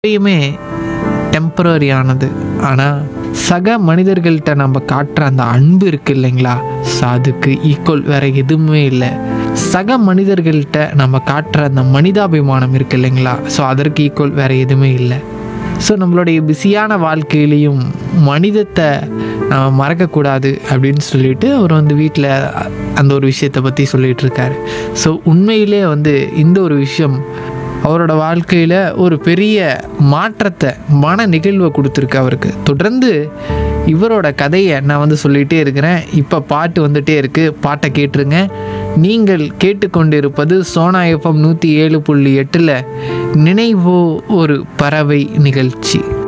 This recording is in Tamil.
எப்பயுமே டெம்பரரியானது ஆனால் சக மனிதர்கள்ட்ட நம்ம காட்டுற அந்த அன்பு இருக்கு இல்லைங்களா ஸோ அதுக்கு ஈக்குவல் வேற எதுவுமே இல்லை சக மனிதர்கள்ட்ட நம்ம காட்டுற அந்த மனிதாபிமானம் இருக்கு இல்லைங்களா ஸோ அதற்கு ஈக்குவல் வேற எதுவுமே இல்லை ஸோ நம்மளுடைய பிஸியான வாழ்க்கையிலையும் மனிதத்தை நம்ம மறக்கக்கூடாது அப்படின்னு சொல்லிட்டு அவர் வந்து வீட்டில் அந்த ஒரு விஷயத்தை பற்றி சொல்லிட்டு இருக்காரு ஸோ உண்மையிலே வந்து இந்த ஒரு விஷயம் அவரோட வாழ்க்கையில் ஒரு பெரிய மாற்றத்தை மன நிகழ்வை கொடுத்துருக்கு அவருக்கு தொடர்ந்து இவரோட கதையை நான் வந்து சொல்லிகிட்டே இருக்கிறேன் இப்போ பாட்டு வந்துட்டே இருக்குது பாட்டை கேட்டுருங்க நீங்கள் கேட்டுக்கொண்டிருப்பது சோனா எஃப்எம் நூற்றி ஏழு புள்ளி எட்டில் நினைவோ ஒரு பறவை நிகழ்ச்சி